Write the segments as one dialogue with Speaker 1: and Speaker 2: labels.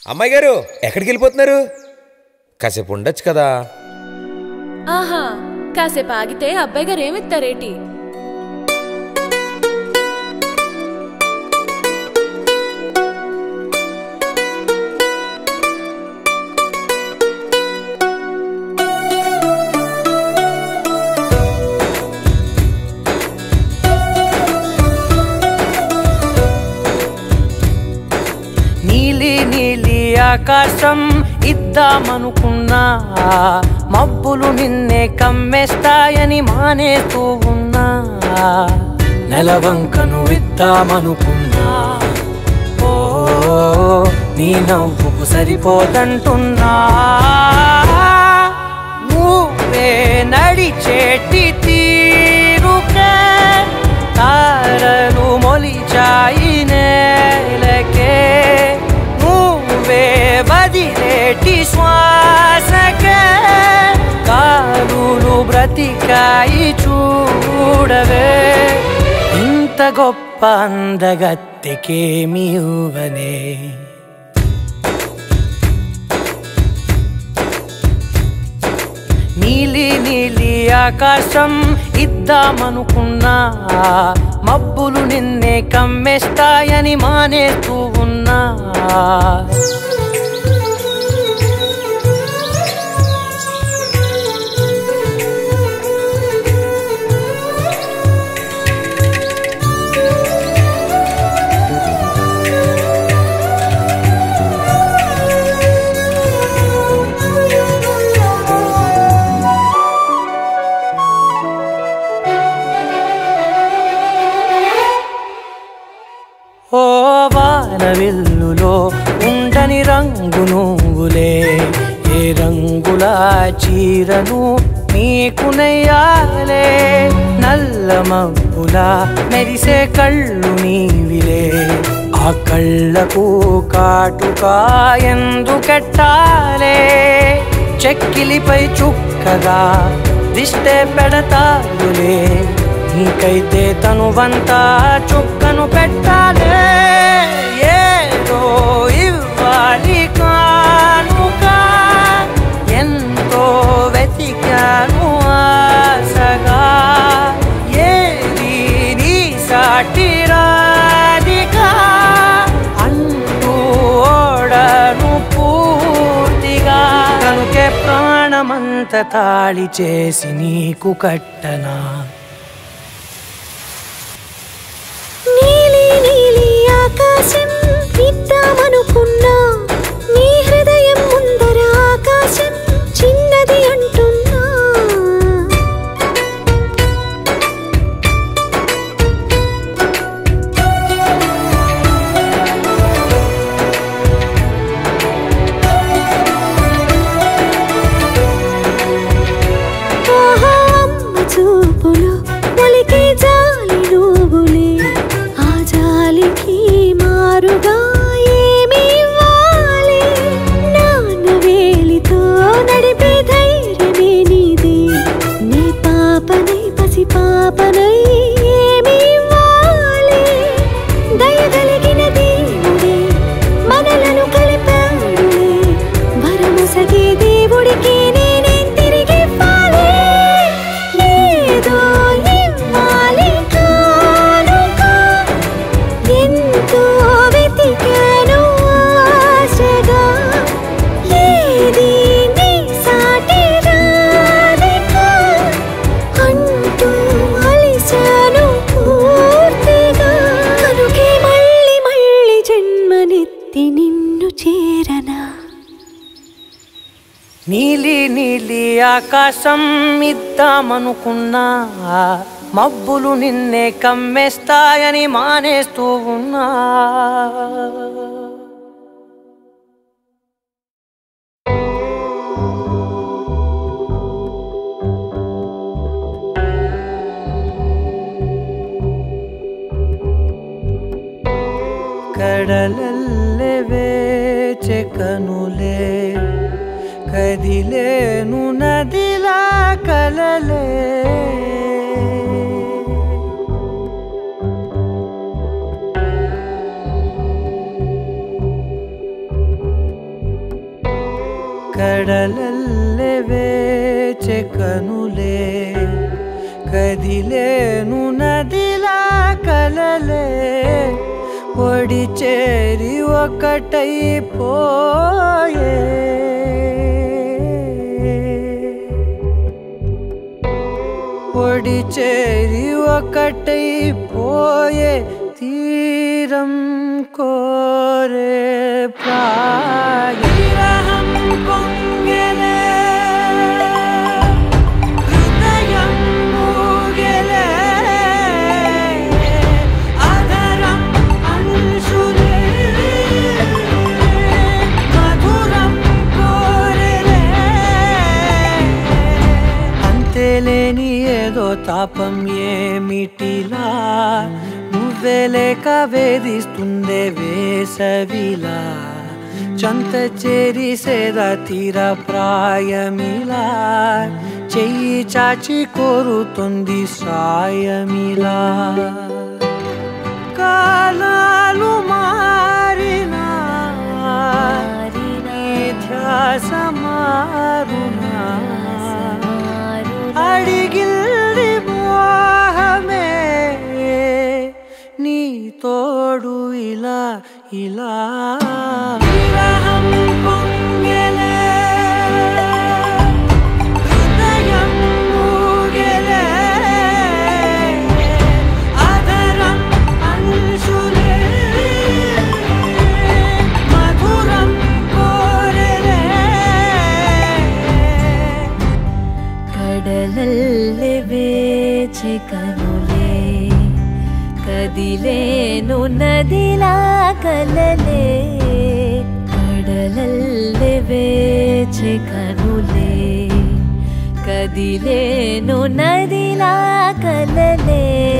Speaker 1: అమ్మాయి గారు ఎక్కడికి వెళ్ళిపోతున్నారు కాసేపు ఉండొచ్చు కదా
Speaker 2: ఆహా కాసేపు ఆగితే అబ్బాయి గారు ఏమిస్తారేటి
Speaker 3: నీలి నీలి ఆకాశం ఇద్దామనుకున్నా మబ్బులు నిన్నే కమ్మేస్తాయని మానేస్తూ ఉన్నా నెలవంకను ఇద్దామనుకున్నా ఓ నీ నవ్వుకు సరిపోదంటున్నా నువ్వే నడిచేటి తీరుకే తారలు మొలిచాయి నేలకే నువ్వే వదిలేటి శ్వాసకే కాలులు బ్రతికాయి చూడవే ఇంత గొప్ప అందగత్తెకేమి ఇవ్వనే నీలి నీలి ఆకాశం ఇద్దామనుకున్నా మబ్బులు నిన్నే కమ్మేస్తాయని మానేస్తూ ఉన్నా ఓ వానవిల్లులో ఉండని రంగు నువ్వులే ఏ రంగుల చీరను నీకు నెయ్యాలే నల్ల మబ్బుల మెరిసే కళ్ళు నీవిలే ఆ కళ్ళకు కాటుకా ఎందుకెట్టాలే చెక్కిలిపై చుక్కగా దిష్టే పెడతాడులే నీకైతే తనువంతా చుక్కను పెట్టాలే ఏదో ఇవ్వాలి కానుక ఎంతో వెతికాను ఆశగా ఏది నీ సాటి రాధిక అంటూ ఓడను పూర్తిగా కనుకే ప్రాణమంత తాళి చేసి నీకు కట్టనా
Speaker 4: నీలి నీలి ఆకాశం ఇద్దామనుకున్నా నీ హృదయం ముందర ఆకాశం చిన్నది అంటున్నా ఆహా అమ్మ చూపులు ఒలికే జాలి నువ్వులే ఆ జాలికి మారుగా ఏమి ఇవ్వాలి నాన్న వేలితో నడిపే ధైర్యమే నీదే నీ పాపనై పసి పాపనై ఏమి ఇవ్వాలి దయగలిగిన దేవుడే మనలను కలిపాడులే వరముసగే దేవుడికి నేనేం తిరిగి ఇవ్వాలి ఏదో ఇవ్వాలి కానుక ఎంతో వెతికాను ఆశగా ఏది నీ సాటి రాధిక అంటూ అలిశాను పూర్తిగా కనుకే మళ్ళీ మళ్ళీ జన్మనెత్తి నిన్ను చేరనా
Speaker 3: నీలి నీలి ఆకాశం ఇద్దామనుకున్నా మబ్బులు నిన్నే కమ్మేస్తాయని మానేస్తూ ఉన్నా కడలల్లె వేచె కనులే కదిలేను నదిలా కలలే కడలల్లె వేచె కనులే కదిలేను నదిలా కలలే ఒడి చేరి ఒకటైపోయే ఒడి చేరి ఒకటైపోయే తీరం కోరే ప్రాయం పొంగెలే హృదయం మూగెలే అధరం అంశులే మధురం కోరెలే అంతేలేని ఏదో తాపం ఏమిటిలా నువ్వే లేక వేధిస్తుందే వేసవిలా చంత చేరి సేద తీర ప్రాయమిలా చెయ్యి చాచి కోరుతుంది సాయమిలా కాలాలు మారినా నీ ధ్యాస మారునా అడిగిల్ది మోహమే నీ తోడు ఇలా ఇలా విరహం పొంగెలే, హృదయం మూగెలే, అధరం అంశులే, మధురం కోరెలే.
Speaker 4: కడలల్లె వేచె కనులే కదిలేను నదిలా కలలే కడలల్లె వేచె కనులే కదిలేను నదిలా కలలే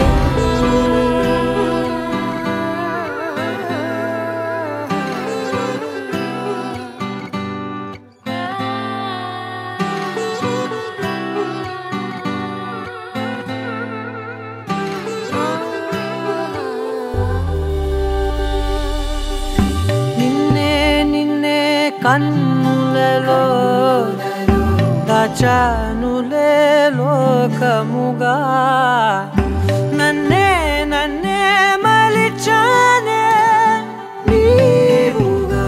Speaker 3: నిన్నే నిన్నే కన్నులలో దాచానులే లోకముగా నన్నే నన్నే మలిచానే నీవుగా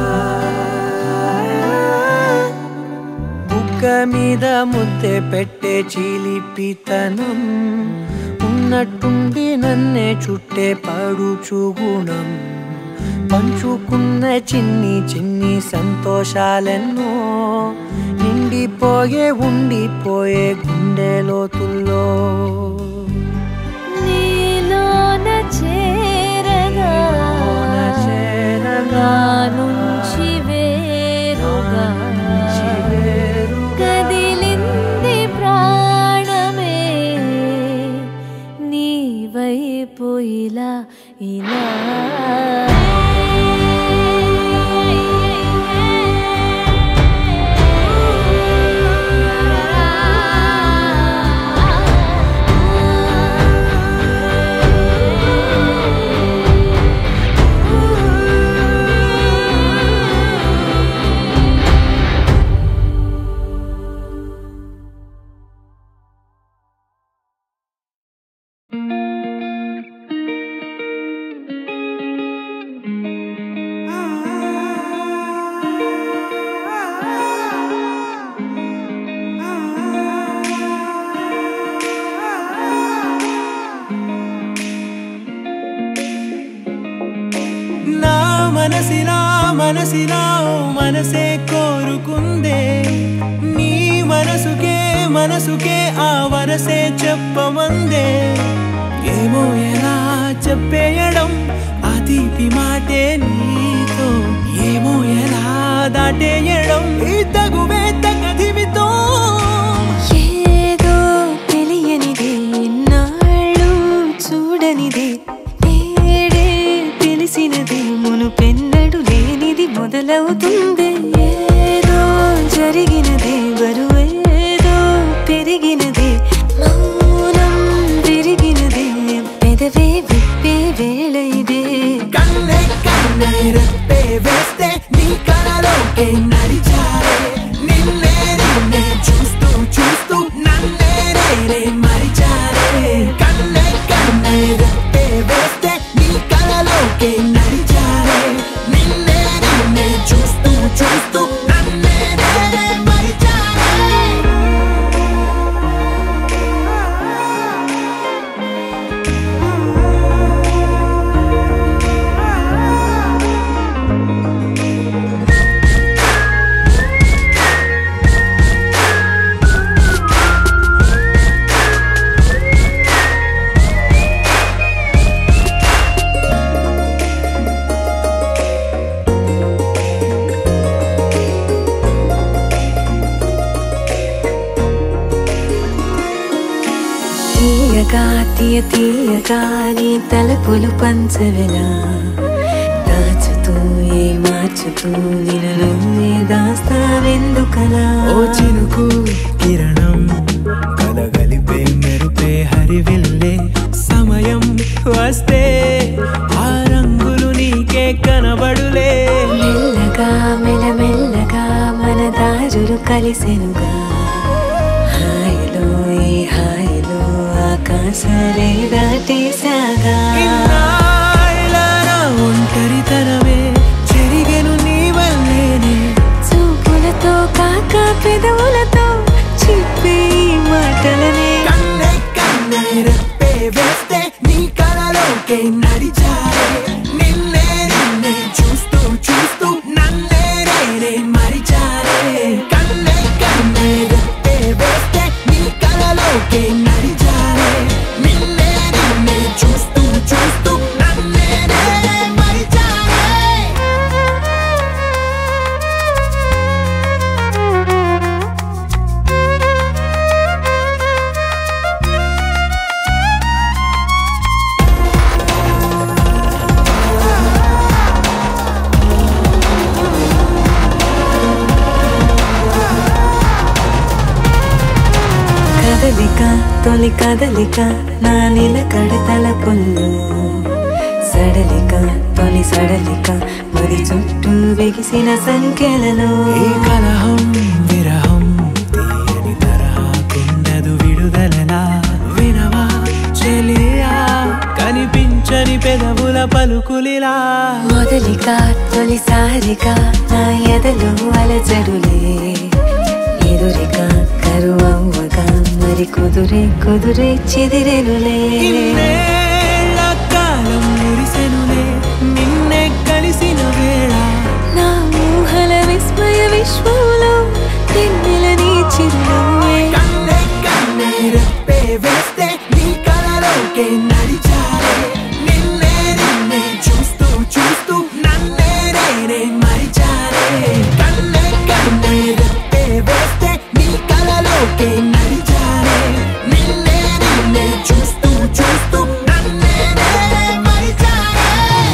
Speaker 3: బుగ్గ మీద ముద్దె పెట్టే చిలిపితనం ఉన్నట్టుండి నన్నే చుట్టే పడుచు గుణం పంచుకున్న చిన్ని చిన్ని సంతోషాలెన్నో నిండిపోయే ఉండిపోయే గుండె లోతుల్లో
Speaker 4: నీలోన చేరగా
Speaker 3: చేరగా
Speaker 4: నుంచి వేరుగా
Speaker 3: నుంచి వేరుగా
Speaker 4: కదిలింది ప్రాణమే నీ వైపు ఇలా ఇలా
Speaker 5: నా మనసిలా మనసిలా ఓ మనసే కోరుకుందే నీ మనసుకే మనసుకే ఆ వరసే చెప్పమందే ఏమో ఎలా చెప్పేయడం ఆ తీపి మాటే నీతో ఏమో ఎలా దాటేయడం ఈ తగువే తగదిమితో
Speaker 4: ఏదో తెలియనిదే నాళ్ళు చూడనిదే నేడే తెలిసినదే మునుపెన్నడు లేనిది మొదలవుతుంది ఏదో జరిగినదే బరువేదో పెరిగినదే మౌనం విరిగినదే పెదవే విప్పే వేళ ఇదే
Speaker 5: కన్నే కన్నే రెప్పే వేస్తే నీ కలలోకే నడిచారే
Speaker 4: మెల్లగా తీయ తీయగా నీ తలపులు పంచవెలా దాచుతూ ఏ మార్చుతూ నిన్ను నువ్వే దాస్తావెందుకలా
Speaker 5: ఓ చినుకు కిరణం కలగలిపే మెరుపే హరివిల్లే సమయం వస్తే ఆ రంగులు నీకే కనబడులే
Speaker 4: మెల్లగా మెల్లమెల్లగా మన దారులు కలిసెనుగా హాయిలో ఈ హాయిలో ఆకాశాలే దాటేసాగా
Speaker 5: ఇన్నాళ్ళ నా ఒంటరితనమే చెరిగెను నీ వల్లేనే
Speaker 4: చూపులతో కాక పెదవులతో చెప్పే ఈ మాటలనే
Speaker 5: కన్నే కన్నే రెప్పే వేస్తే నీ కలలోకే నడిచారే నిన్నే నిన్నే చూస్తూ చూస్తూ నన్నే నేనే మరిచారే కన్నే కన్నే రెప్పే వేస్తే నీ కలలోకే నడిచారే నిన్నే నిన్నే చూస్తూ చూస్తూ నన్నే నేనే మరిచారే
Speaker 4: కదలిక తొలి కదలిక నా నిలకడ తలపుల్లో సడలిక తొలి సడలిక మరి చుట్టూ వెగిసిన సంఖ్యలలో
Speaker 5: ఈ కలహం విరహం తీయని తరహాకుండదు విడుదలలా వినవా చెలియా కనిపించని పెదవుల పలుకులిలా
Speaker 4: మొదలిక తొలిసారిగా నా ఎదలు అలజడులే ఎదురిక కరువవ్వగా మరి కుదురే కుదురే చెదిరెనులే
Speaker 5: ఇన్నేళ్ల కాలం మురిసెనులే నిన్నే కలిసిన వేళ
Speaker 4: నా ఊహల విస్మయ విశ్వంలో తెన్నెల నీ చిరునవ్వే
Speaker 5: కన్నే కన్నే రెప్పే వేస్తే నీ కలలోకే నడిచారే నిన్నే నిన్నే చూస్తూ చూస్తూ నన్నే నేనే మరిచారే కన్నే కన్నే రెప్పే వేస్తే నీ కలలోకే నడిచారే నిన్నే నిన్నే చూస్తూ చూస్తూ నన్నే నేనే మరిచారే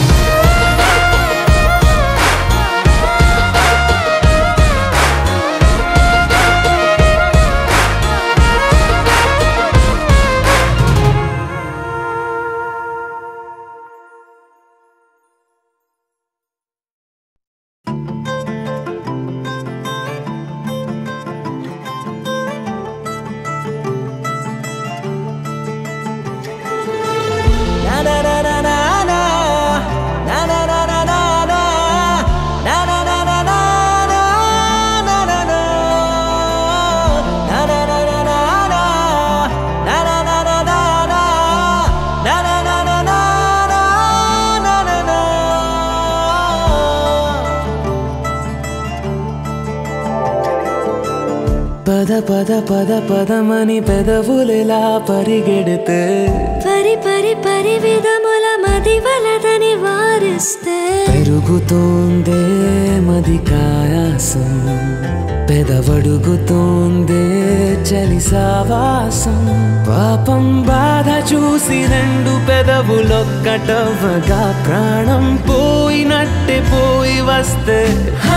Speaker 5: పద పద పద పదమని పెదవులెలా పరిగెడితే
Speaker 4: పరి పరి పరి విధముల మది వలదని వారిస్తే
Speaker 5: పెరుగుతోందే మది కాయాసం పెదవడుగుతోందే చలి సావాసం పాపం బాధ చూసి రెండు పెదవులొక్కటవ్వగా ప్రాణం పోయినట్టే పోయి వస్తే హా,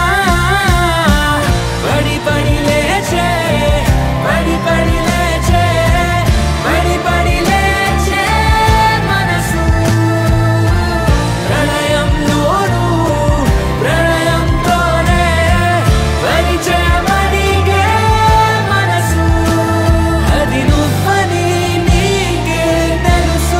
Speaker 5: పడి పడి లేచే పడి పడి లేచే పడి పడి లేచే మనసు ప్రళయంలోను ప్రళయంతోనే పరిచయమడిగే మనసు అది నువ్వని నీకే తెలుసు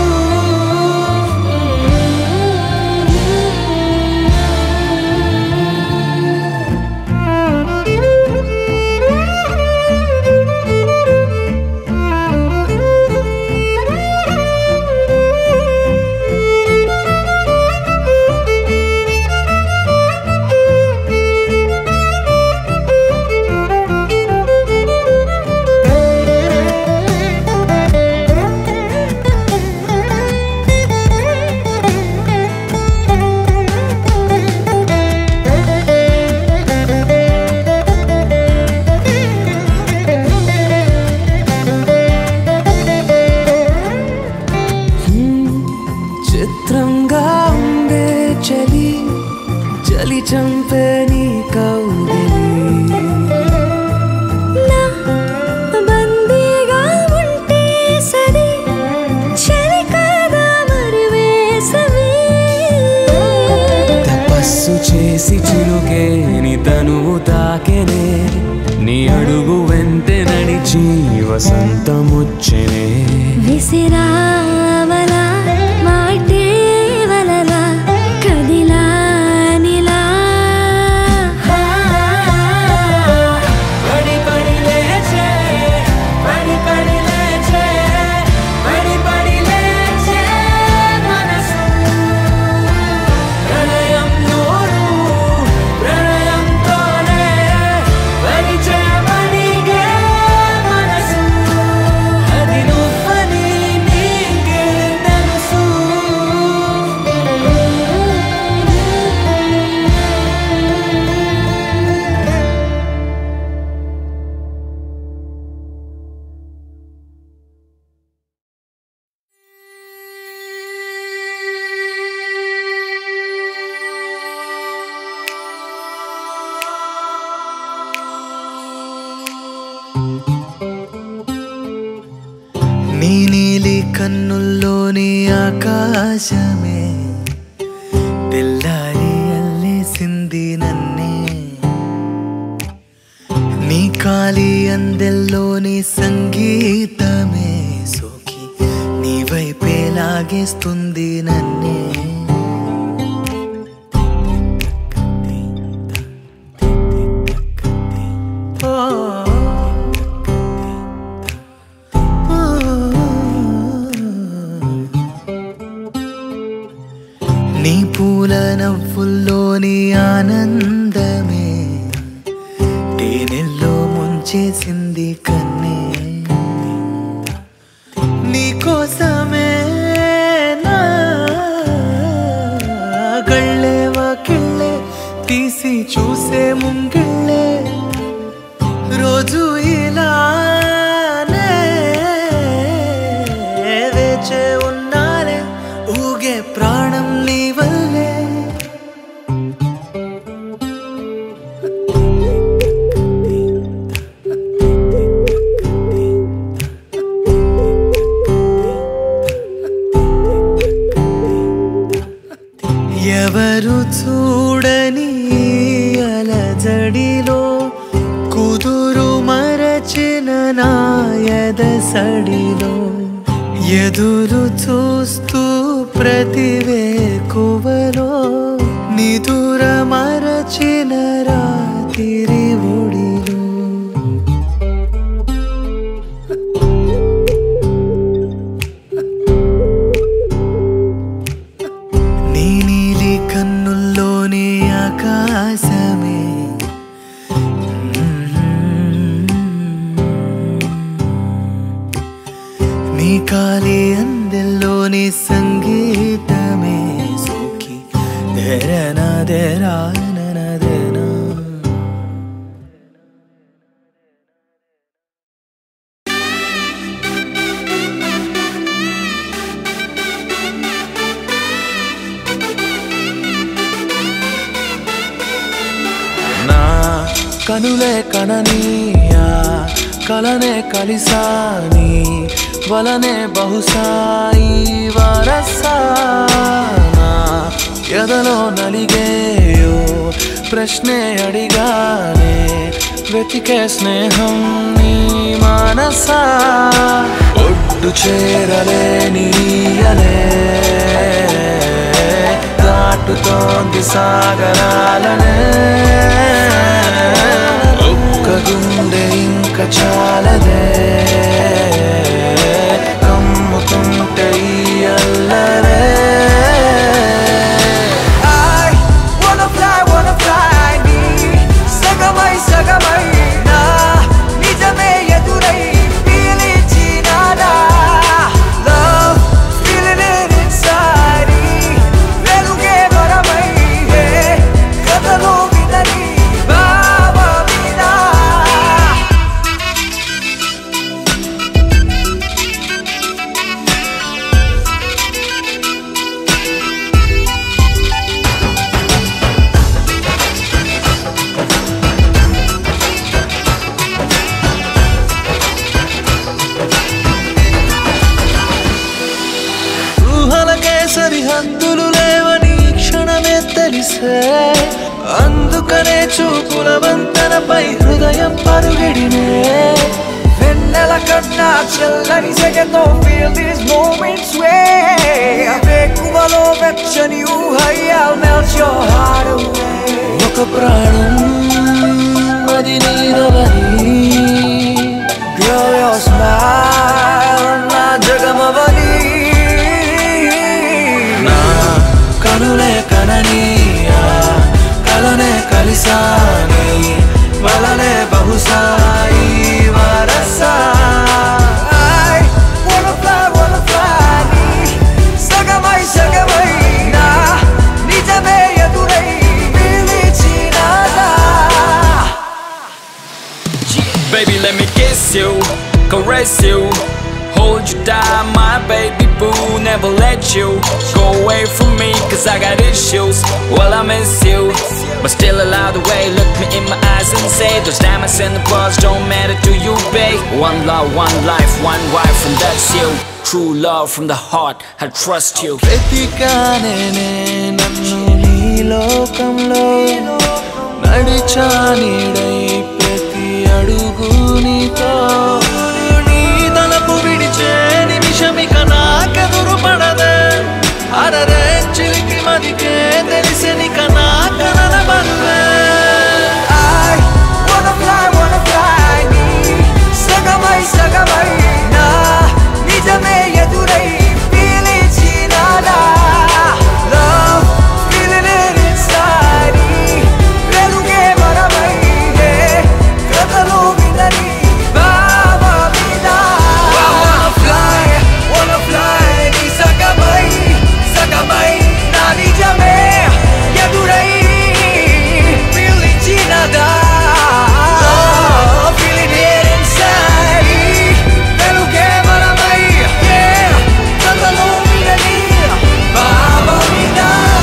Speaker 5: వెలుగు వెంటే నడిచి వసంతముచ్చనే
Speaker 4: విసిరావలా మాటే వలలా కదిలా నిలా
Speaker 5: పడి పడి లేచే పడి పడి లేచే పడి పడి లేచే మనసు ప్రళయం నోరు ప్రళయంతోనే పరిచయమడిగే మనసు అది నువ్వని నీకే తెలుసు
Speaker 3: నీ నీలి కన్నుల్లోని ఆకాశమే తెల్లారి అల్లేసింది నన్నే నీ కాలి అందెల్లోని సంగీతమే సోకి నీ వైపే లాగేస్తుంది నన్నే నీ పూల నవ్వుల్లోని ఆనందమే తేనెల్లో ముంచేసింది కన్నే నీ కోసమే నా గళ్ళే వాకిళ్ళే తీసి చూసే ముంగిళ్ళే రోజు ఇలానే వేచే ఉన్నానే ఊగే ప్రాణం నీ వల్లే ఎవరు చూడని అలజడిలో కుదురు మరచిన నాయద సడిలో ఎదురు చూస్తూ ప్రతివేకువలో నిదుర మరచిన రాతిరి ఒడిలో నీ నీలి కన్నుల్లోని ఆకాశమే నీ కాలి అందెల్లోని సంగీతమే సోకి దేరనా దేరా దేనా
Speaker 5: నా కనులే కననీయా కలనే కలిసాని వలనే బహుశాయి వరసానా ఎదలో నలిగేయో ప్రశ్నే అడిగానే వెతికే స్నేహం నీ మానసా ఒడ్డు చేరలేనీయలే దాటుతోంది సాగరాలనే ఒక్క గుండె ఇంక చాలదే కమ్ముతుంటే ఈ అల్లరే I wanna fly, wanna fly నీ సగమై సగమై నా నిజమే ఎదురై పీలిచినాడా Love, feeling it inside నీ వెలుగే వరమై ఏ కథలో వినని భావమినా
Speaker 3: మనపై హృదయం పరుగడినే
Speaker 5: వెన్నెల కన్నా చల్లని సెగతో feel these moments way వేకువలో వెచ్చని ఊహయ్యాల్ melt your heart away
Speaker 3: ఒక ప్రాణం అది నీదవని
Speaker 5: Girl, your smile నా జగమవని
Speaker 3: నా కనులే కనని ఆ కలనే కలిసాని వలనే బహుశాయి వరసా
Speaker 5: I wanna fly, wanna fly నీ సగమై సగమై నా నిజమే ఎదురై పిలిచినాదా
Speaker 6: Baby, let me kiss you, caress you, hold you down, my baby boo. Never let you go away from me, cause I got issues. Well, I miss you, but still allow the way. Look me in my eyes and say, Those diamonds and the pearls don't matter to you, babe. One love, one life, one wife, and that's you. True love from the heart, I trust you.
Speaker 3: వెతికానే నన్ను నీ లోకంలో నడిచా నీడై ప్రతి అడుగు నీతో నీ తలపు విడిచే నిమిషమిక నాకెదురు పడదే అరరే చిలికి మదికే తెలిసెనిక నా కలల బరువే
Speaker 5: I wanna fly, wanna fly నీ సగమై సగమై నా నిజమే ఎదురై పిలిచినాదా Love, feeling it inside నీ వెలుగే మనమై ఏ కథలు వినని భావ మీద I wanna fly, wanna fly నీ సగమై సగమై నా నిజమే ఎదురై పిలిచినదా Feeling it inside వెలుగే మనమై Yeah, కథలు వినని భావ మీద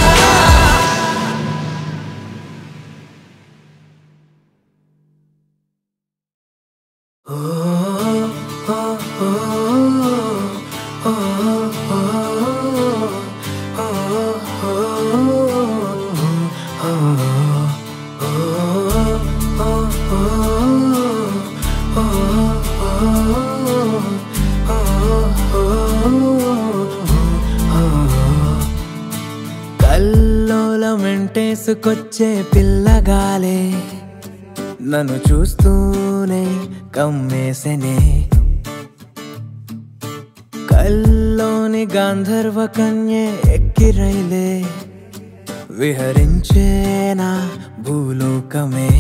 Speaker 3: కల్లోలం వెంటేసుకొచ్చే పిల్లగాలే నన్ను చూస్తూనే కమ్మేసెనే కల్లోని గాంధర్వ కన్యే ఎక్కిరైలే విహరించేనా భూలోకమే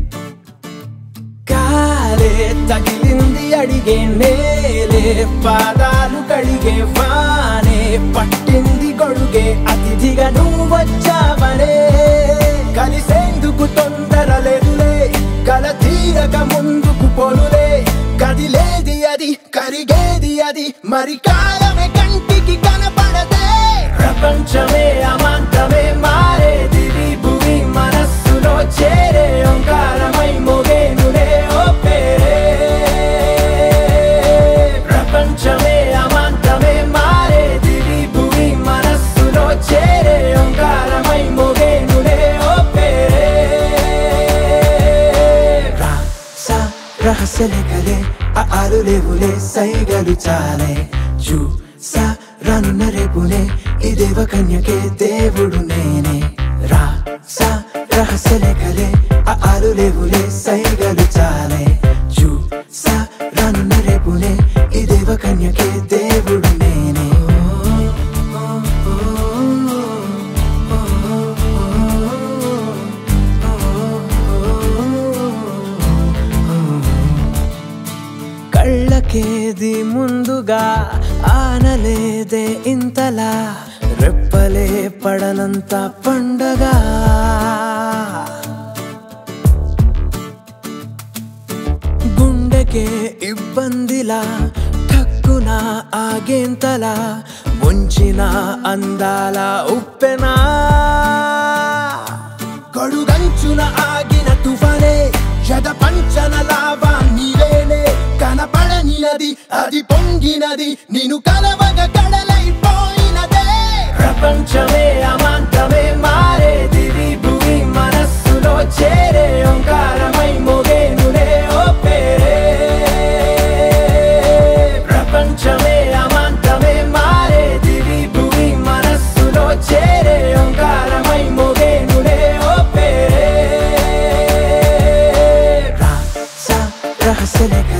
Speaker 3: కాలే తగిలింది అడిగే నేలే పాదాలు కడిగే వానే పట్టింది గొడుగే అతిథిగా నువ్వు వచ్చావనే కలిసేందుకు తొందర లేదులే కల తీరక ముందుకు పోలులే కదిలేది అది కరిగేది అది మరి కాలమే కంటికి కనపడదే ప్రపంచమే అమాంతమే మారేది భూమి మనస్సులో చేరే ఓంకారమై మోగేనులే ఓ పేరే ప్రపంచమే అమాంతమే మారేది భూమి మనస్సులో చేరే ఓంకారమై మోగేనులే ఓ పేరే రా సా రహస్యలే కలే ఆ ఆలు లేవులే సైగలు చాలే చూ సా రానున్న రేపునే ఈ దేవ కన్యకే దేవుడు నేనే రా సా రహస్యలే కలే ఆ ఆలు లేవులే సైగలు చాలే చూ సా రానున్న రేపునే ఈ దేవ కన్యకే దేవుడు నేనే కళ్ళకేది ముందుగా ఆనలేదే ఇంతలా రెప్పలే పడనంత పండగ గుండెకే ఇబ్బందిలా ఠక్కున ఆగేంతలా ముంచిన అందాల ఉప్పెనా గడుగంచున ఆగిన తుఫానే జగ పంచన లావా నీవేనే కనపడనినది అది పొంగినది నిన్ను కలవగ కడలైపోయినదే ప్రపంచమే అమాంతమే మారేది భూమి మనస్సులో చేరే ఓంకారమై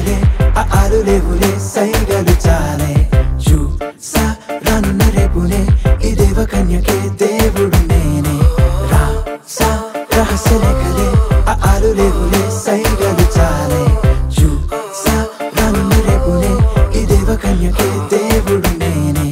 Speaker 3: లేవులే ఆ ఆలు లేవులే సైగలు చాలే చూసా రానున్న రేపునే ఈ దేవ కన్యకే దేవుడు నేనే రా సా రహస్య లేఖలే ఆ ఆలు లేవులే సైగలు చాలే చూసా రానున్న రేపునే ఈ దేవ కన్యకే దేవుడు నేనే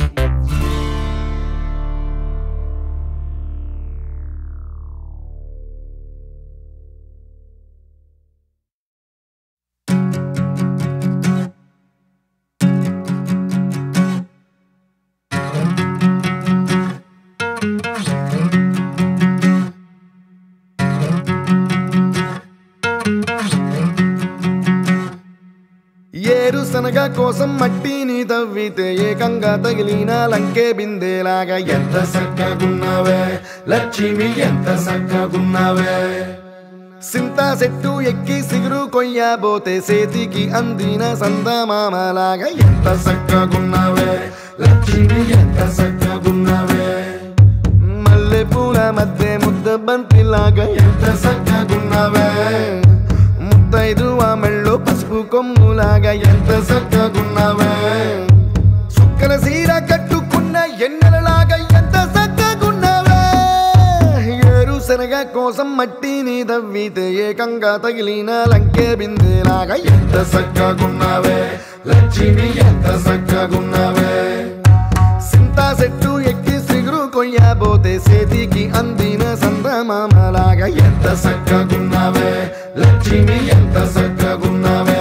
Speaker 7: ఏరుశనగ కోసం మట్టిని తవ్వితే ఏకంగా తగిలిన లంకే బిందేలాగా ఎంత చక్కగున్నావే లక్ష్మి ఎంత చక్కగున్నావే సింతా చెట్టు ఎక్కి సిగురు కొయ్యబోతే సేతికి అందిన సందమామలాగా ఎంత చక్కగున్నావే లక్ష్మి ఎంత చక్కగున్నావే మల్లె పూల మధ్య ముద్ద బంతిలాగా ఎంత చక్కగున్నావే ముద్దైదు ఆ మెళ్ళో పసుపు కొమ్ములాగా ఎంత చక్కగున్నావే సుక్కల సీర కట్టుకున్న ఎన్నెలలాగా ఎంత చక్కగున్నావే ఏరు శనగ కోసం మట్టిని దవ్వితే ఏకంగా తగిలిన లంకే బిందేలాగా ఎంత చక్కగున్నావే లక్ష్మి ఎంత చక్కగున్నావే సింతా చెట్టు ఎక్కి సిగురు కొయ్యబోతే సేతికి అందిన సందమామలాగా ఎంత చక్కగున్నావే లక్ష్మి ఎంత చక్కగున్నావే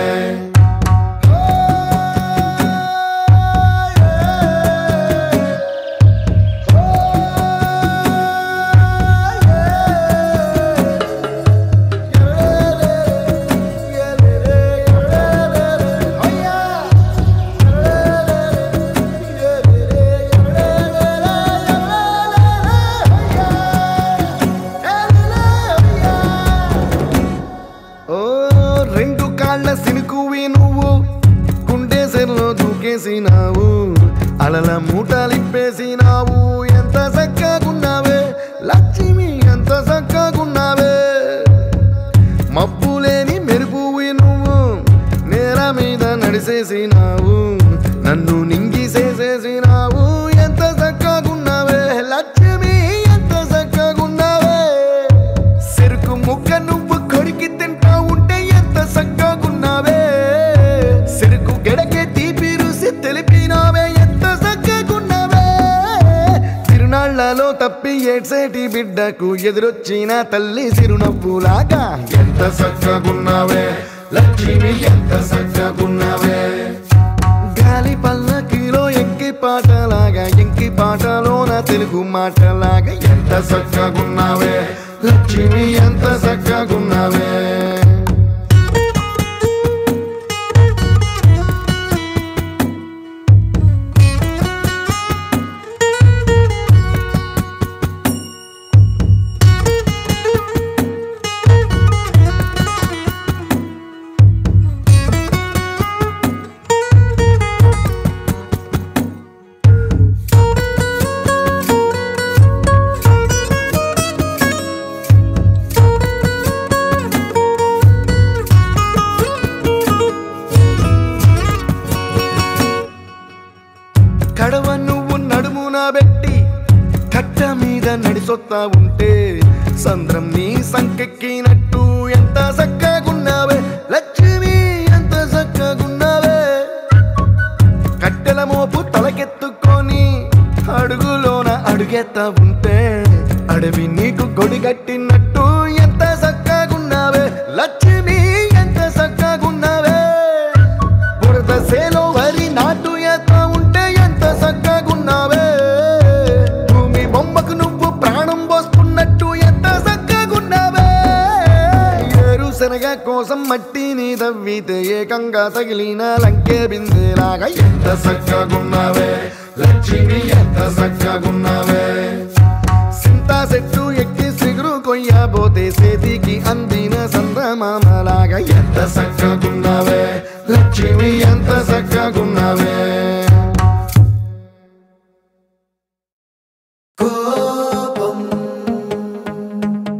Speaker 7: ఓ రెండు కాళ్ళ సినుకువి నువ్వు గుండె సెల్లో దూకేసినావు అలల మూటలిప్పేసినావు ఎంత చక్కగున్నావే లక్ష్మి ఎంత చక్కగున్నావే మబ్బు లేని మెరుపువి నువ్వు నేల మీద నడిసేసినావు నన్ను నింగిసేసేసినావు ఎంత చక్కగున్నావే లక్ష్మి ఎంత చక్కగున్నావే చెరుకు ముక్క నువ్వు కొరికి తింటా ఉంటే ఎంత చక్కగున్నావే చెరుకు గెడకే తీపి రుసి తెలిపినావే ఎంత చక్కగున్నావే తిరునాళ్లలో తప్పి ఏడ్సేటి బిడ్డకు ఎదురొచ్చిన తల్లి చిరునవ్వులాగా ఎంత చక్కగున్నావే లక్ష్మి ఎంత చక్కగున్నావే గాలి పల్లకిలో ఎంకి పాటలాగా ఎంకి పాటలోన తెలుగు మాటలాగా ఎంత చక్కగున్నావే లక్ష్మి ఎంత చక్కగున్నావే కడవ నువ్వు నడుమున పెట్టి కట్ట మీద నడిసొత్తా ఉంటే సంద్రం నీ సంకెక్కినట్టు ఎంత చక్కగున్నావే లక్ష్మి ఎంత చక్కగున్నావే కట్టెల మోపు తలకెత్తుకొని అడుగులోన అడుగెత్తా ఉంటే అడవి నీకు గొడిగట్టినట్టు ఎంత చక్కగున్నావే లక్ష్మి ఎంత చక్కగున్నావే బురద సేలో వరి నాటు ఎత్తా ఉంటే ఎంత చక్కగున్నావే భూమి బొమ్మకు నువ్వు ప్రాణం పోస్తున్నట్టు ఎంత చక్కగున్నావే ఏరు శనగ కోసం మట్టిని తవ్వితే ఏకంగా తగిలిన లంకే బిందేలాగా ఎంత చక్కగున్నావే లక్ష్మి ఎంత చక్కగున్నావే సింతా చెట్టు ఎక్కి సిగురు కొయ్యబోతే సేతికి అందిన సందమామలాగా ఎంత చక్కగున్నావే లక్ష్మి ఎంత చక్కగున్నావే
Speaker 3: కోపం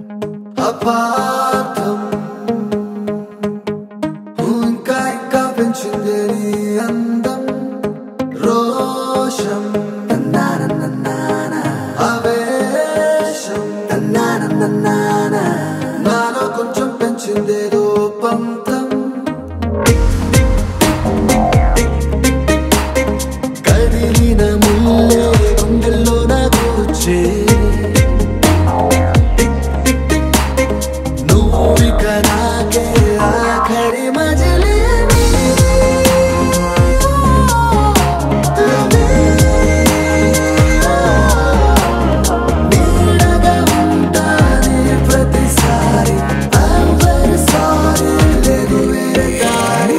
Speaker 3: అపార్థం ఇంకా ఇంకా పెంచు పెంచింది నీ అందం రోషం తన్నానన్నన్నాన. ఆవేశం తన్నానన్నన్నాన. నాలో కొంచెం పెంచిందేదో పంతం కదిలిన ముల్లే గుండెల్లో నా కూర్చే నువ్విక నాకే ఆఖరి మజిలీ నీడగా ఉంటానే ప్రతిసారి I'm very sorry లేదు వేరే దారి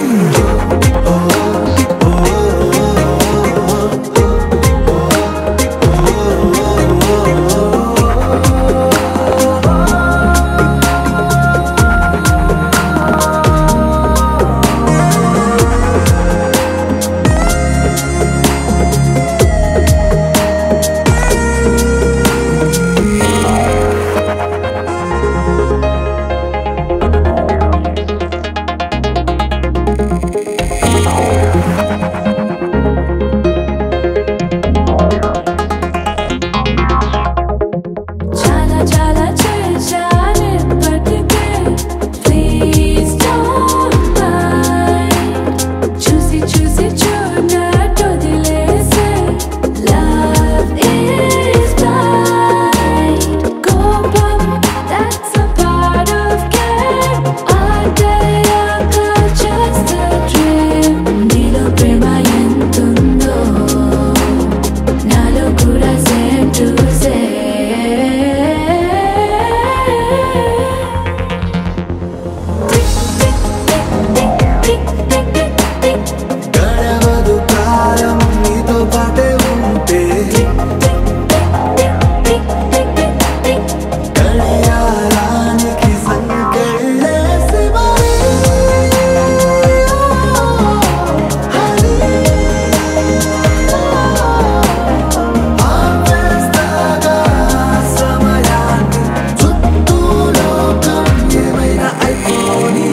Speaker 4: చాలా చాలా చేశాను ఇప్పటికే ప్లీజ్ డోంట్ మైండ్ చూసి చూసి చూడనట్టు వదిలేసే లవ్ ఈజ్ బ్లైండ్ కోపం that's a part of game ఆటయాక జస్ట్ అ డ్రీమ్ నీలో ప్రేమ ఎంతుందో నాలో కూడా సేమ్ టు సేమ్
Speaker 3: గడవదు కాలం నీతో పాటే ఉంటే గడియారానికి సంకెళ్ళేసి మరి ఆపేస్తాగా సమయాన్ని చుట్టూ లోకం ఏమైనా అయిపోని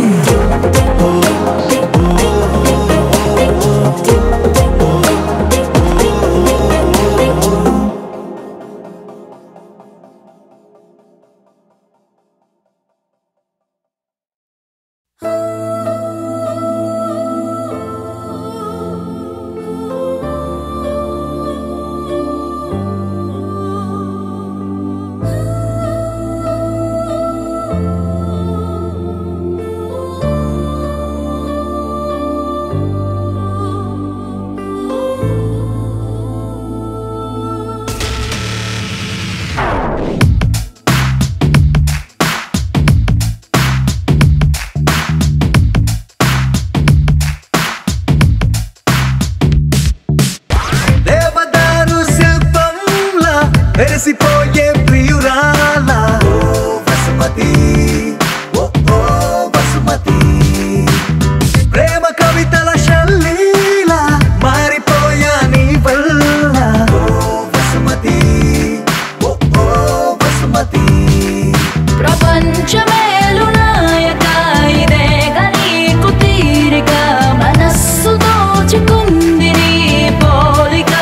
Speaker 3: దేవదారు శిల్పంలా వెలిసిపోయే ప్రియురాలా ఓ వసుమతి ఓ ఓ వసుమతి ప్రేమ కవితల శల్లీలా మారిపోయా నీ వల్ల ఓ వసుమతి ఓ ఓ వసుమతి
Speaker 4: ప్రపంచమేలు నాయక ఇదే నీకు తీరిక మనస్సు దోచుకుంది నీ పోలిక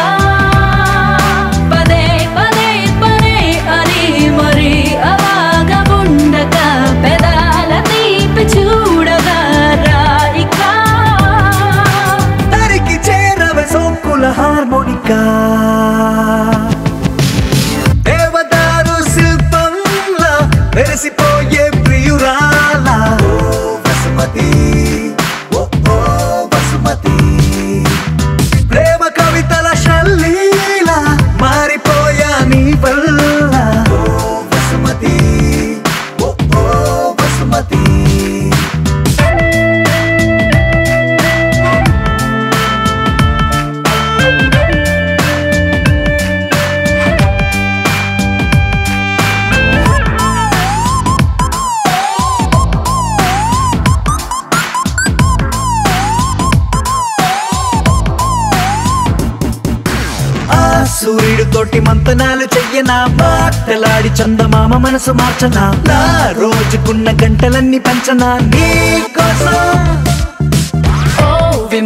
Speaker 4: పదే పదే పదే అని మరి అలాగ ఉండక పెదాల తీపి చూడగా రాయిక
Speaker 3: తరికి చేరవే సోకుల హార్మోనికా దేవదారు శిల్పంలా వెలిసిపోయే ప్రియురాలా ఓ వసుమతి ఓ ఓ వసుమతి ప్రేమ కవితల శల్లీలా మారిపోయా నీ వల్ల ఓ వసుమతి ఓ ఓ వసుమతి ఆ సూర్యుడు తోటి మంతనాలు చెయ్యనా మాటలాడి చందమామ మనసు మార్చనా నా రోజుకున్న గంటలన్నీ పంచనా నీ కోసం
Speaker 4: ఓ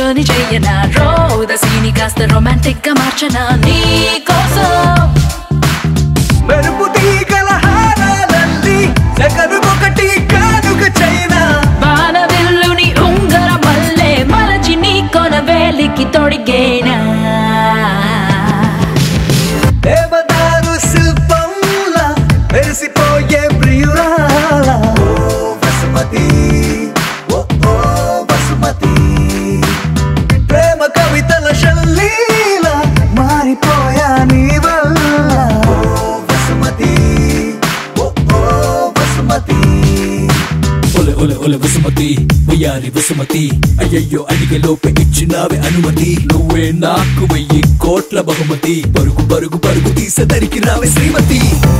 Speaker 4: జర్నీ చెయ్యనా రోదసీని కాస్త రొమాంటిక్ గా మార్చనా నీ కోసం
Speaker 5: మెరుపు తీగల హారాలల్లి సెకనుకొకటి కానుక చైనా
Speaker 4: బాణవిల్లుని ఉంగర మల్లె మలచి నీ కొన వేలికి తొడిగేనా
Speaker 5: దేవదారు శిల్పంలా మెరిసిపోయే ప్రియురాల ఓ వసుమతి ఓ ఓ వసుమతి ప్రేమ కవితల శల్లీల మారిపోయా నీ వల్ల ఓ వసుమతి ఓ ఓ వసుమతి
Speaker 8: ఒలె ఒలె ఒలె వసుమతి వయ్యారి వసుమతి అయ్యయ్యో అడిగే లోపే ఇచ్చినావే అనుమతి నువ్వే నాకు వెయ్యి కోట్ల బహుమతి పరుగు పరుగు పరుగు తీసదరికి రావే శ్రీమతి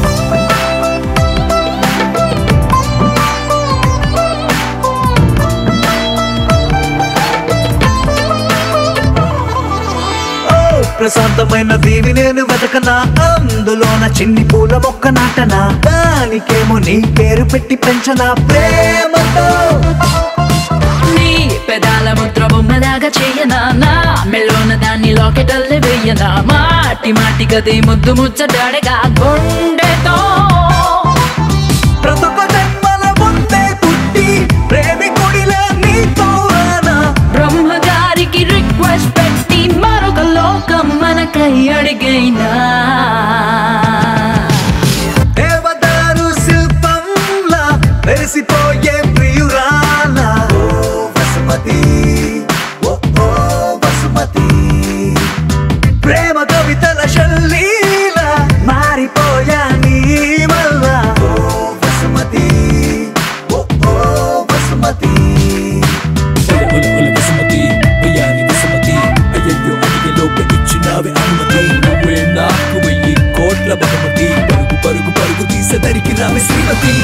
Speaker 5: ఓ ప్రశాంతమైన దీవి నేను వెతకనా అందులోన చిన్ని పూల మొక్క నాటనా దానికేమో నీ పేరు పెట్టి పెంచనా ప్రేమతో
Speaker 4: నీ పెదాల ముద్ర బొమ్మలాగా చేయనా నా మెల్లోన దాన్ని లాకెటల్లే వెయ్యనా మాటి మాటి గది ముద్దు ముచ్చడాడగా గుండెతో
Speaker 5: ప్రతొక జన్మల ముందే పుట్టి ప్రేమికుడిలా నీతో రానా
Speaker 4: బ్రహ్మగారికి రిక్వెస్ట్ పెట్టి మరొక లోకం మనకై అడిగైనా
Speaker 5: దేవదారు శిల్పంలా మెరిసిపోయే ప్రియురాల ఓ వసుమతి ఓ ఓ వసుమతి ప్రేమ కవితల శల్లీల మారిపోయా నీ వల్ల ఓ వసుమతి ఓ ఓ వసుమతి
Speaker 8: ఒలె ఒలె ఒలె వసుమతి వయ్యారి వసుమతి అయ్యయ్యో అడిగే లోపే ఇచ్చినావే అనుమతి నువ్వే నాకు వెయ్యి కోట్ల బహుమతి పరుగు పరుగు పరుగు తీసదరికి రావే శ్రీమతి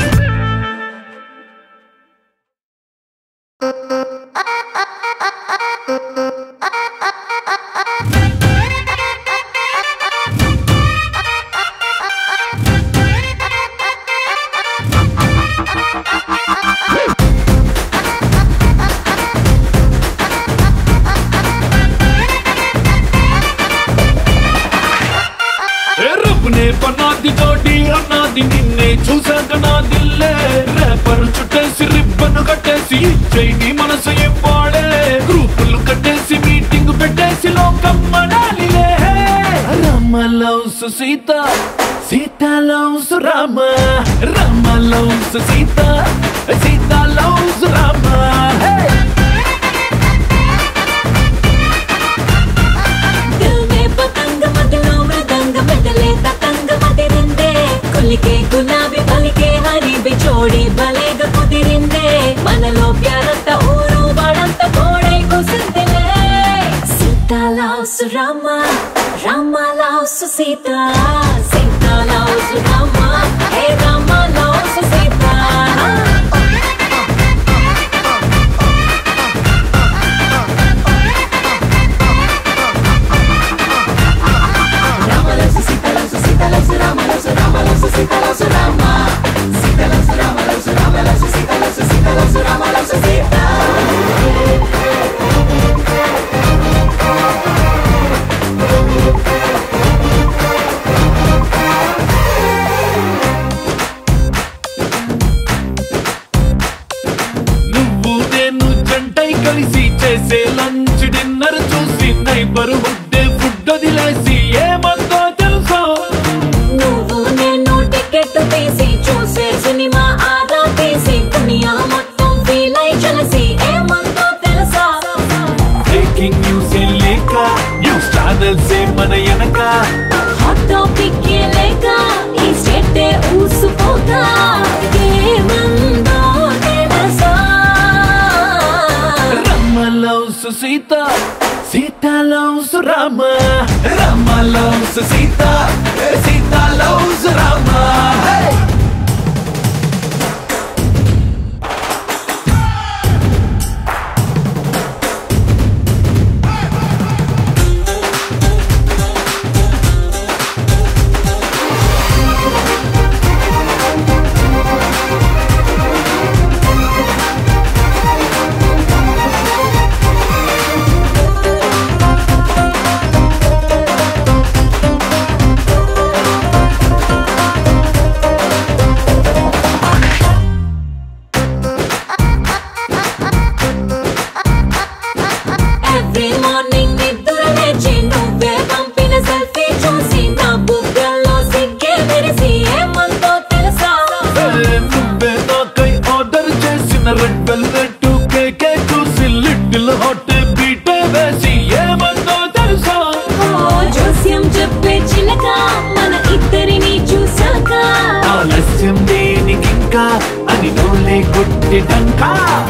Speaker 9: రబ్బునే పన్నాది తోటి అన్నాది నిన్నే చూసాక నా దిల్లే రేపర్ చుట్టేసి రిబ్బన్ కట్టేసి చైని మనసు ఇవ్వాడే గ్రూపులు కట్టేసి మీటింగ్ పెట్టేసి లోకం మనాలిలే Rama loves Sita Sita loves Rama Rama loves Sita Sita loves Rama Hey!
Speaker 4: దిల్ మే పతంగ మదిలో మృదంగ మెదలే తతంగ మదిరిందే కొలికే గులాబీ పలికే హరి బిచోడి బలేగ కుదిరిందే మనలో ప్యారంత ఊరు వాడంత కోడై కుసిందిలే Sita loves Rama Rama loves Sita Sita loves Rama hey Rama loves Sita
Speaker 9: నువ్వు నేను జంటై కలిసి చేసే లంచ్ డిన్నర్ చూసి నైబర్ హుడ్డే ఫుడ్ వదిలేసి ఏమందో తెలుసా
Speaker 4: నువ్వు నేను టికెట్ తీసి చూసే సినిమా ఆదా తీసి దునియా మొత్తం ఫీల్ అయి చలసి ఏమందో తెలుసా
Speaker 9: బ్రేకింగ్ న్యూస్ లేక న్యూస్ ఛానల్స్ మన వెనక
Speaker 4: హాట్ టాపిక్ లేక ఈ స్టేట్ ఊసుకోగా ఏమందో తెలుసా
Speaker 9: Rama loves Sita Sita loves Rama Rama loves Sita Sita loves Rama Hey! అని నోలే కొట్టినంక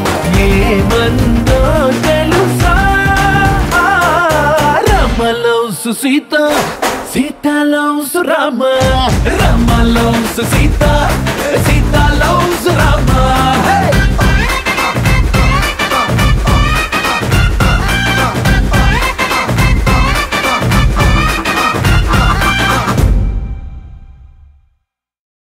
Speaker 9: ఏమందో తెలుసా రమలౌసు సీత సీతలౌసు రామ రమలౌసు సీత